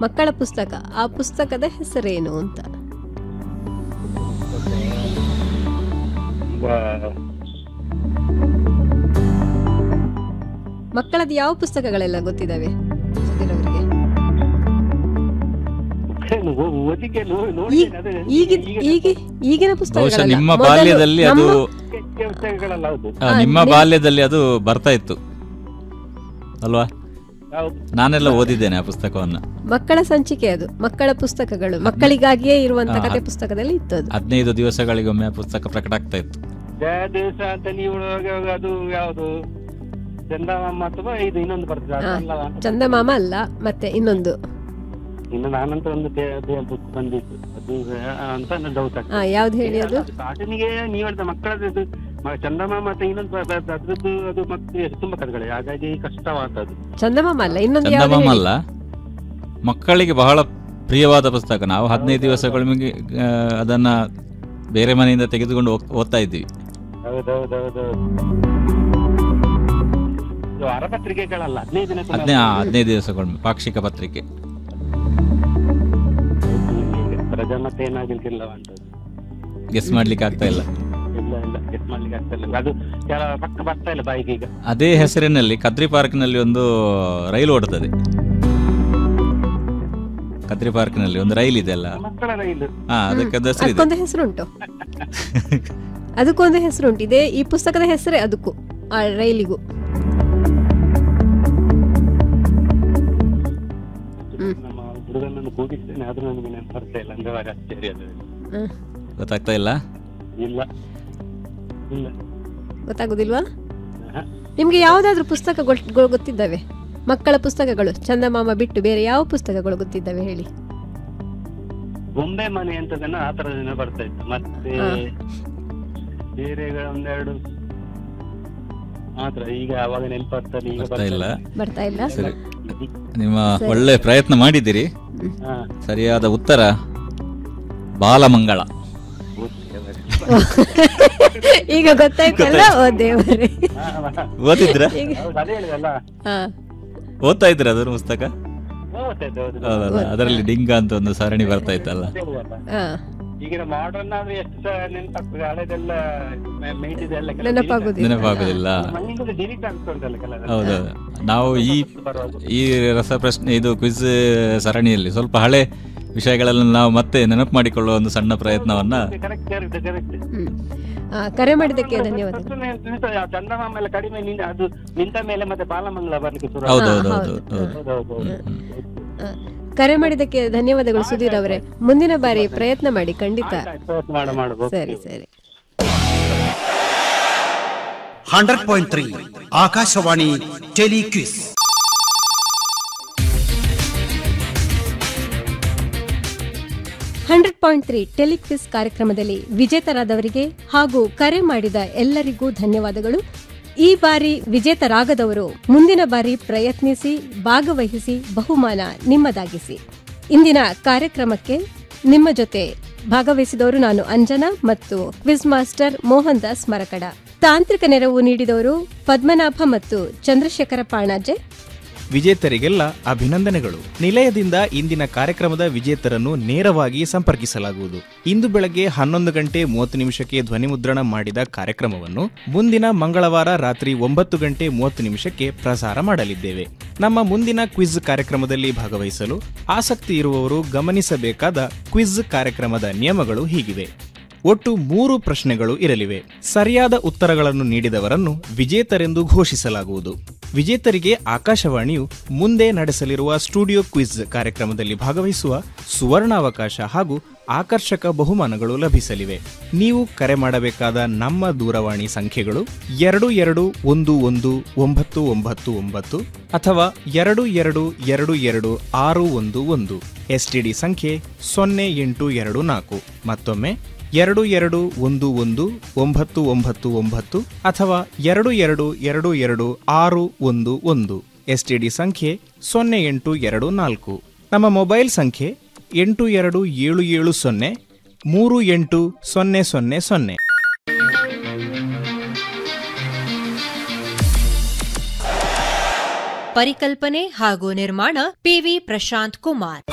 ಮಕ್ಕಳ ಪುಸ್ತಕ ಆ ಪುಸ್ತಕದ ಹೆಸರೇನು ಅಂತ ಮಕ್ಕಳದ್ದು ಯಾವ ಪುಸ್ತಕಗಳೆಲ್ಲ ಗೊತ್ತಿದ್ದಾವೆ ಸುಧೀರ್ ಅವರಿಗೆ ಓದಿಗೆ ನೋ- ನೋಡಿದ್ದೇನೆ, ಅದೇ ಈಗ ಈಗ ಈಗಿನ ಬಹುಶಃ ಪುಸ್ತಕಗಳಲ್ಲ. ನಿಮ್ಮ ಮೊದಲು ಬಾಲ್ಯದಲ್ಲಿ ಅದು ನಮ್ಮ- ಮುಖ್ಯ ಪುಸ್ತಕಗಳೆಲ್ಲ ಹೌದು ಆ, ಆ, ನಿಮ್ಮ ನಿಮ್- ಬಾಲ್ಯದಲ್ಲಿ ಅದು ಬರ್ತಾ ಇತ್ತು ಅಲ್ವಾ ಹೌದು ನಾನೆಲ್ಲ ಓದಿದ್ದೇನೆ ಆ ಪುಸ್ತಕವನ್ನ ಮಕ್ಕಳ ಸಂಚಿಕೆ ಅದು ಮಕ್ಕಳ ಪುಸ್ತಕಗಳು ಮಕ್ಕಳಿಗಾಗಿಯೇ ಇರುವಂತ ಆ, ಕತೆ ಅದ್- ಪುಸ್ತಕದಲ್ಲಿ ಇತ್ತು ಅದು ಹದಿನೈದು ದಿವಸಗಳಿಗೊಮ್ಮೆ ಆ ಪುಸ್ತಕ ಪ್ರಕಟ ಆಗ್ತಾ ಇತ್ತು ಜಯ ದೇಶ ಅಂತ ನೀವು ಹೇಳುವಾಗ ಅದು ಯಾವುದು ಚಂದಮಾಮ ಅಥವಾ ಇದು ಇನ್ನೊಂದು ಬರ್ತದೆ ಹಾ. ಅದಲ್ಲವ ಅಂತ. ಚಂದಮಾಮ ಅಲ್ಲ ಮತ್ತೆ ಇನ್ನೊಂದು ಇನ್ನು ನಾನಂತ ಒಂದು ಬುಕ್ ಬಂದಿತ್ತು ಅದು ಆ, ಅಂತ ಡೌಟ್ ಆ ಯಾವ್ದು ಹೇಳಿ ಅದು ಕಾರ್ಟೂನಿಗೆ ನೀವು ಹೇಳಿದ ಮಕ್ಕಳದ್ದು ಮ- ಚಂದಮಾಮ ಮತ್ತೆ ಇನ್ನೊಂದು ಬ- ಬ- ಅದ್ರದ್ದು ಅದು ಮತ್ತೆ ತುಂಬಾ ಕಥೆಗಳೇ ಹಾಗಾಗಿ ಕಷ್ಟವಾದದ್ದು ಚಂದಮಾಮ ಅಲ್ಲ ಇನ್ನೊಂದು ಯಾವ್ದು ಚಂದಮಾಮ ಹೇಳಿ? ಅಲ್ಲ ಮಕ್ಕಳಿಗೆ ಬಹಳ ಪ್ರಿಯವಾದ ಪುಸ್ತಕ ನಾವು ಹದಿನೈದು ದಿವಸಗಳಿಗೆ ಆ, ಅದನ್ನ ಬೇರೆ ಮನೆಯಿಂದ ತೆಗೆದುಕೊಂಡು ಹೋಗ್- ಓದ್ತಾ ಇದ್ದೀವಿ ಹೌದೌದೌದು ಇದು ವಾರಪತ್ರಿಕೆಗಳಲ್ಲ ಹದಿನೈದು ದಿನ ಹದಿನೈ ಆ, ಹದಿನೈದು ದಿವಸಗೊಮ್ಮೆ ಪಾಕ್ಷಿಕ ಪತ್ರಿಕೆ ರಜಾ ಮತ್ತೆ ಏನಾಗಿರ್ಲಿಲ್ಲವ ಅಂತ ಗೆಸ್ ಮಾಡ್ಲಿಕ್ಕೆ ಆಗ್ತಾ ಇಲ್ಲ ಇಲ್ಲ ಇಲ್ಲ ಗೆಟ್ ಮಾಡ್ಲಿಕ್ಕೆ ಆಗ್ತಾ ಇಲ್ಲ ಅದು ಕೆಲ ಪಕ್ಕ ಬರ್ತಾ ಇಲ್ಲ ಬಾಯಿಗೆ ಈಗ ಅದೇ ಹೆಸರಿನಲ್ಲಿ ಕದ್ರಿ ಪಾರ್ಕ್ನಲ್ಲಿ ಒಂದು ರೈಲು ಓಡುತ್ತದೆ ಕದ್ರಿ ಪಾರ್ಕ್ನಲ್ಲಿ ಒಂದು ರೈಲ್ ಇದೆ ಅಲ್ಲ ಮಕ್ಕಳ ರೈಲು ಹಾ ಅದಕ್ಕೆ ಅದು ಹೆಸರಿದೆ ಅದಕ್ಕೊಂದು ಹೆಸರುಂಟು ಅದಕ್ಕೊಂದು ಹೆಸರುಂಟು ಇದೇ ಈ ಪುಸ್ತಕದ ಹೆಸರೇ ಅದಕ್ಕೂ ಆ ರೈಲಿಗೂ ಹ್ಮ್. ನಮ್ಮ ಹುಡುಗನನ್ನು ಕೂಗಿಸ್ತೇನೆ ಆದ್ರೂ ನನಗೆ ನೆನಪು ಬರ್ತಾ ಇಲ್ಲ ಅಂದ್ರೆ ಅವಾಗ ಆಶ್ಚರ್ಯ ಅದು ಹ್ಮ್. ಗೊತ್ತಾಗ್ತಾ ಇಲ್ಲ ಇಲ್ಲ ಇಲ್ಲ ಗೊತ್ತಾಗುದಿಲ್ವಾ ಆಹಾ. ನಿಮ್ಗೆ ಯಾವ್ದಾದ್ರು ಪುಸ್ತಕ ಗೊತ್- ಗೊ- ಗೊತ್ತಿದ್ದಾವೆ ಮಕ್ಕಳ ಪುಸ್ತಕಗಳು ಚಂದಮಾಮ ಬಿಟ್ಟು ಬೇರೆ ಯಾವ ಪುಸ್ತಕಗಳು ಗೊತ್ತಿದ್ದಾವೆ ಹೇಳಿ ಬೊಂಬೆ ಮನೆ ಅಂತದನ್ನ ಆ ತರ ದಿನ ಬರ್ತಾ ಇತ್ತು ಮತ್ತೆ ಹಾ. ಬೇರೆ ಒಂದೆರಡು ಮಾತ್ರ ಈಗ ಅವಾಗ ನೆನಪು ಬರ್ತಾರೆ ಈಗ ಬರ್ತಾ ಇಲ್ಲ ಬರ್ತಾ ಇಲ್ಲ ಸರಿ ನಿಮ್ಮ ಒಳ್ಳೆ ಪ್ರಯತ್ನ ಮಾಡಿದ್ದೀರಿ ಹಾ ಸರಿಯಾದ ಉತ್ತರ ಬಾಲಮಂಗಳ ಈಗ ಗೊತ್ತಾಯ್ತಲ್ಲ ಓ ದೇವರೇ ಹಾ, ಹಾ. ಓದಿದ್ರ ಈಗ ಹೌದು ಅದೇ ಹೇಳಿದಲ್ಲ ಹಾ ಓದ್ತಾ ಇದ್ರ ಅದರ ಪುಸ್ತಕ ಓದ್ತೈತೆ, ಹೌದು. ಹೌದಲ್ಲ ಅದರಲ್ಲಿ ಡಿಂಗ ಅಂತ ಒಂದು ಸರಣಿ ಬರ್ತಾ ಇತ್ತಲ್ಲ ಅದೇ ಹೇಳಿದಲ್ಲ. ಹಾ ಈಗಿನ ಮಾಡರ್ನ್ ಆದ್ರೆ ಎಷ್ಟು ಸಹ ನೆನಪಾಗ್ತದೆ ಹಳೆದೆಲ್ಲ ಮೇಟಿದೆಲ್ಲ ನೆನಪಾಗುದಿಲ್ಲ. ನೆನಪಾಗುದಿಲ್ಲ ಮನೆಯಿಂದ ಡಿಲೀಟ್ ಆಗ್ತಾ ಉಂಟಲ್ಲ ಕೆಲವು ಹೌದೌದು ನಾವು ಈ ಬರುವಾಗ ಈ ರಸಪ್ರಶ್ನೆ ಇದು ಕ್ವಿಜ್ ಸರಣಿಯಲ್ಲಿ ಸ್ವಲ್ಪ ಹಳೆ ವಿಷಯಗಳನ್ನು ನಾವು ಮತ್ತೆ ನೆನಪು ಮಾಡಿಕೊಳ್ಳುವ ಒಂದು ಸಣ್ಣ ಪ್ರಯತ್ನವನ್ನ ಕರೆಕ್ಟ್ ಕರೆಕ್ಟ್ ಕರೆಕ್ಟ್ ಹ್ಮ್ ಆ, ಕರೆ ಮಾಡಿದ್ದಕ್ಕೆ ಧನ್ಯವಾದಗಳು ಚಂದಮಾಮ ಎಲ್ಲ ಕಡಿಮೆ ನಿಂತ ಅದು ನಿಂತ ಮೇಲೆ ಮತ್ತೆ ಬಾಲಮಂಗಲ ಬರ್ಲಿಕ್ಕೆ ಶುರು ಹೌದು ಹಾ, ಹೌದು ಹೌದು. ಹೌದು ಹೌದು ಹೌದೌದು ಆ, ಕರೆ ಮಾಡಿದ್ದಕ್ಕೆ ಧನ್ಯವಾದಗಳು ಸುಧೀರ್ ಅವರೇ ಮುಂದಿನ ಬಾರಿ ಪ್ರಯತ್ನ ಮಾಡಿ ಖಂಡಿತ ಮಾಡ ಮಾಡಬಹುದು ಸರಿ ಸರಿ hundred point three Akashvani telequiz hundred point three telequiz ಕಾರ್ಯಕ್ರಮದಲ್ಲಿ ವಿಜೇತರಾದವರಿಗೆ ಹಾಗೂ ಕರೆ ಮಾಡಿದ ಎಲ್ಲರಿಗೂ ಧನ್ಯವಾದಗಳು ಈ ಬಾರಿ ವಿಜೇತರಾಗದವರು ಮುಂದಿನ ಬಾರಿ ಪ್ರಯತ್ನಿಸಿ ಭಾಗವಹಿಸಿ ಬಹುಮಾನ ನಿಮ್ಮದಾಗಿಸಿ ಇಂದಿನ ಕಾರ್ಯಕ್ರಮಕ್ಕೆ ನಿಮ್ಮ ಜೊತೆ ಭಾಗವಹಿಸಿದವರು ನಾನು ಅಂಜನಾ ಮತ್ತು ಕ್ವಿಜ್ ಮಾಸ್ಟರ್ ಮೋಹನ್ ದಾಸ್ ಮರಕಡ ತಾಂತ್ರಿಕ ನೆರವು ನೀಡಿದವರು ಪದ್ಮನಾಭ ಮತ್ತು ಚಂದ್ರಶೇಖರ ಪಾಣಾಜೆ ವಿಜೇತರಿಗೆಲ್ಲ ಅಭಿನಂದನೆಗಳು ನಿಲಯದಿಂದ ಇಂದಿನ ಕಾರ್ಯಕ್ರಮದ ವಿಜೇತರನ್ನು ನೇರವಾಗಿ ಸಂಪರ್ಕಿಸಲಾಗುವುದು ಇಂದು ಬೆಳಗ್ಗೆ ಹನ್ನೊಂದು ಗಂಟೆ ಮೂವತ್ತು ನಿಮಿಷಕ್ಕೆ ಧ್ವನಿಮುದ್ರಣ ಮಾಡಿದ ಕಾರ್ಯಕ್ರಮವನ್ನು ಮುಂದಿನ ಮಂಗಳವಾರ ರಾತ್ರಿ ಒಂಬತ್ತು ಗಂಟೆ ಮೂವತ್ತು ನಿಮಿಷಕ್ಕೆ ಪ್ರಸಾರ ಮಾಡಲಿದ್ದೇವೆ ನಮ್ಮ ಮುಂದಿನ ಕ್ವಿಜ್ ಕಾರ್ಯಕ್ರಮದಲ್ಲಿ ಭಾಗವಹಿಸಲು ಆಸಕ್ತಿ ಇರುವವರು ಗಮನಿಸಬೇಕಾದ ಕ್ವಿಜ್ ಕಾರ್ಯಕ್ರಮದ ನಿಯಮಗಳು ಹೀಗಿವೆ ಒಟ್ಟು ಮೂರು ಪ್ರಶ್ನೆಗಳು ಇರಲಿವೆ ಸರಿಯಾದ ಉತ್ತರಗಳನ್ನು ನೀಡಿದವರನ್ನು ವಿಜೇತರೆಂದು ಘೋಷಿಸಲಾಗುವುದು ವಿಜೇತರಿಗೆ ಆಕಾಶವಾಣಿಯು ಮುಂದೆ ನಡೆಸಲಿರುವ ಸ್ಟುಡಿಯೋ ಕ್ವಿಜ್ ಕಾರ್ಯಕ್ರಮದಲ್ಲಿ ಭಾಗವಹಿಸುವ ಸುವರ್ಣಾವಕಾಶ ಹಾಗೂ ಆಕರ್ಷಕ ಬಹುಮಾನಗಳು ಲಭಿಸಲಿವೆ ನೀವು ಕರೆ ಮಾಡಬೇಕಾದ ನಮ್ಮ ದೂರವಾಣಿ ಸಂಖ್ಯೆಗಳು ಎರಡು ಎರಡು ಒಂದು ಒಂದು ಒಂಬತ್ತು ಒಂಬತ್ತು ಒಂಬತ್ತು ಅಥವಾ ಎರಡು ಎರಡು ಎರಡು ಎರಡು ಆರು ಒಂದು ಒಂದು ಎಸ್ಟಿಡಿ ಸಂಖ್ಯೆ ಸೊನ್ನೆ ಎಂಟು ಎರಡು ನಾಲ್ಕು ಮತ್ತೊಮ್ಮೆ ಎರಡು ಎರಡು ಒಂದು ಒಂದು ಒಂಬತ್ತು ಒಂಬತ್ತು ಒಂಬತ್ತು ಅಥವಾ ಎರಡು ಎರಡು ಎರಡು ಎರಡು ಆರು ಒಂದು ಒಂದು ಎಸ್ಟಿಡಿ ಸಂಖ್ಯೆ ಸೊನ್ನೆ ಎಂಟು ಎರಡು ನಾಲ್ಕು ನಮ್ಮ ಮೊಬೈಲ್ ಸಂಖ್ಯೆ ಎಂಟು ಎರಡು ಏಳು ಏಳು ಸೊನ್ನೆ ಮೂರು ಎಂಟು ಸೊನ್ನೆ ಸೊನ್ನೆ ಸೊನ್ನೆ ಪರಿಕಲ್ಪನೆ ಹಾಗೂ ನಿರ್ಮಾಣ ಪಿವಿ ಪ್ರಶಾಂತ್ ಕುಮಾರ್